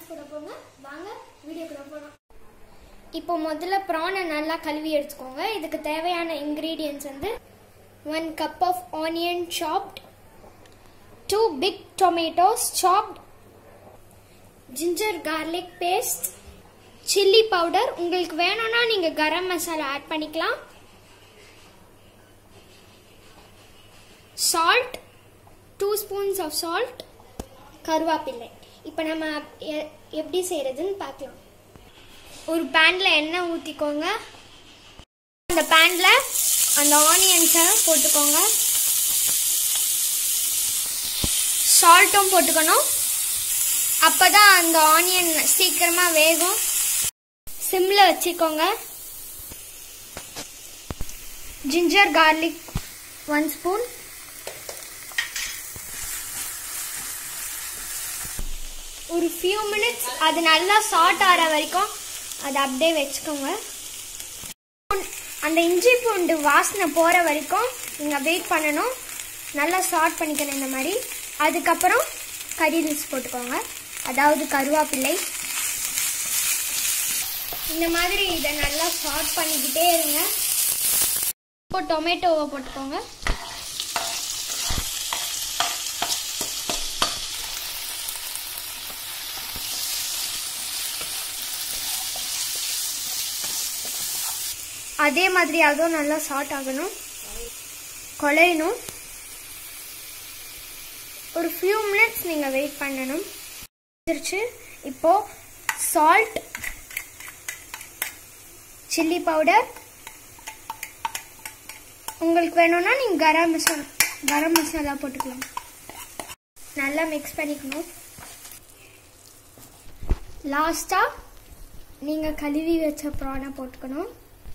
போட போங்க வாங்க வீடியோக்குள்ள போகலாம் இப்போ முதல்ல ப்ரானை நல்லா கழுவி எடுத்துக்கோங்க இதுக்கு தேவையான இன்க்ரீடியன்ஸ் வந்து one cup of onion chopped two big tomatoes chopped ginger garlic paste chilli powder உங்களுக்கு வேணும்னா நீங்கள் கரம் மசாலா ஆட் பண்ணிக்கலாம் salt two spoons of salt கருவேப்பிலை இப்போ நம்ம எ- எப்படி செய்யறதுன்னு பார்க்கலாம் ஒரு பேனில் எண்ணெய் ஊற்றிக்கோங்க அந்த பேனில் அந்த ஆனியன்ஸை போட்டுக்கோங்க சால்ட்டும் போட்டுக்கணும் அப்பதான் அந்த ஆனியன் சீக்கிரமா வேகும் சிம்ல வச்சுக்கோங்க ஜிஞ்சர் கார்லிக் ஒன் ஸ்பூன் ஒரு ஃபியூ மினிட்ஸ் அது நல்லா சாட் ஆற வரைக்கும் அதை அப்படியே வச்சுக்கோங்க அந்த இஞ்சி பூண்டு வாசனை போகிற வரைக்கும் நீங்கள் வெயிட் பண்ணணும் நல்லா சாட் பண்ணிக்கணும் இந்த மாதிரி அதுக்கப்புறம் கறி லீவ்ஸ் போட்டுக்கோங்க அதாவது கருவேப்பிலை இந்த மாதிரி இதை நல்லா சாட் பண்ணிக்கிட்டே இருங்க இப்போ டொமேட்டோவை போட்டுக்கோங்க அதே மாதிரி அதுவும் நல்லா சாட் ஆகணும் குழையணும் ஒரு ஃபியூ மினிட்ஸ் நீங்கள் வெயிட் பண்ணணும் வந்துருச்சு இப்போ சால்ட் சில்லி பவுடர் உங்களுக்கு வேணும்னா நீங்கள் கரம் மசாலா கரம் மசாலா போட்டுக்கலாம் நல்லா மிக்ஸ் பண்ணிக்கணும் லாஸ்ட்டாக நீங்கள் கழுவி வச்ச ப்ரானை போட்டுக்கணும்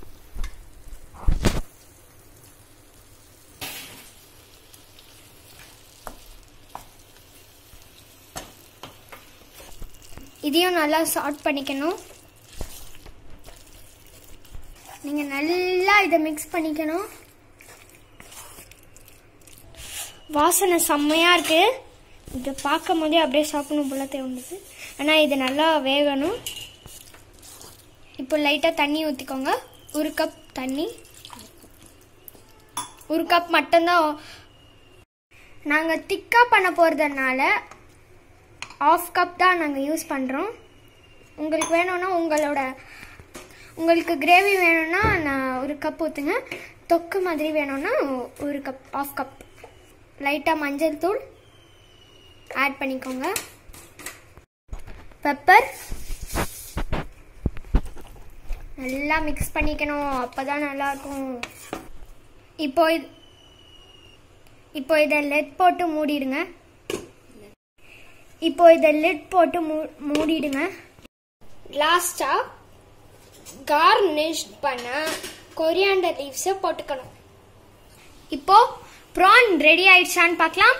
இதையும் நல்லா சார்ட் பண்ணிக்கணும் நீங்கள் நல்லா இதை மிக்ஸ் பண்ணிக்கணும் வாசனை செம்மையாக இருக்கு இதை பார்க்கும் போதே அப்படியே சாப்பிடணும் போல தோணுது ஆனால் இது நல்லா வேகணும் இப்போ லைட்டாக தண்ணி ஊற்றிக்கோங்க ஒரு கப் தண்ணி ஒரு கப் மட்டும்தான் நாங்கள் திக்காக பண்ண போகிறதுனால ஆஃப் கப் தான் நாங்கள் யூஸ் பண்ணுறோம் உங்களுக்கு வேணும்னா உங்களோட உங்களுக்கு கிரேவி வேணும்னா நான் ஒரு கப் ஊற்றுங்க தொக்கு மாதிரி வேணும்னா ஒரு கப் ஆஃப் கப் லைட்டாக மஞ்சள் தூள் ஆட் பண்ணிக்கோங்க பெப்பர் நல்லா மிக்ஸ் பண்ணிக்கணும் அப்போ தான் நல்லாயிருக்கும் இப்போ இது இப்போ இதை லெட் போட்டு மூடிடுங்க இப்போ இதை லிட் போட்டு மூ- மூடிடுங்க லாஸ்டா கார்னிஷ் பண்ண கொரியாண்டர் லீவ்ஸை போட்டுக்கணும் இப்போ ப்ரான் ரெடி ஆயிடுச்சான்னு பார்க்கலாம்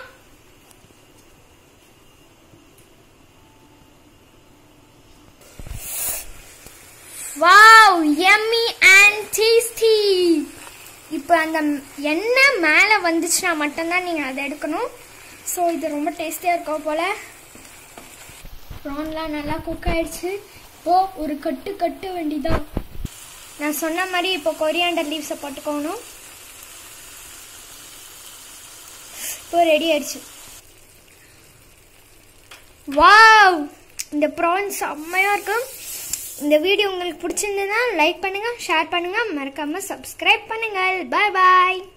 வாவ் yummy அண்ட் டேஸ்டி இப்போ அந்த எண்ணெய் மேலே வந்துச்சுன்னா மட்டும்தான் நீங்கள் அதை எடுக்கணும் ஸோ இது ரொம்ப டேஸ்டியாக இருக்கும் போல் ப்ரான்லாம் நல்லா குக் ஆயிடுச்சு இப்போ ஒரு கட்டு கட்டு வேண்டிதான் நான் சொன்ன மாதிரி இப்போ கொரியாண்டர் லீவ்ஸை போட்டுக்கணும் இப்போ ரெடி ஆயிடுச்சு வாவ் இந்த ப்ரான்ஸ் செம்மையாக இருக்கும் இந்த வீடியோ உங்களுக்கு பிடிச்சிருந்ததுன்னா லைக் பண்ணுங்க ஷேர் பண்ணுங்க மறக்காம சப்ஸ்கிரைப் பண்ணுங்க பாய் பாய்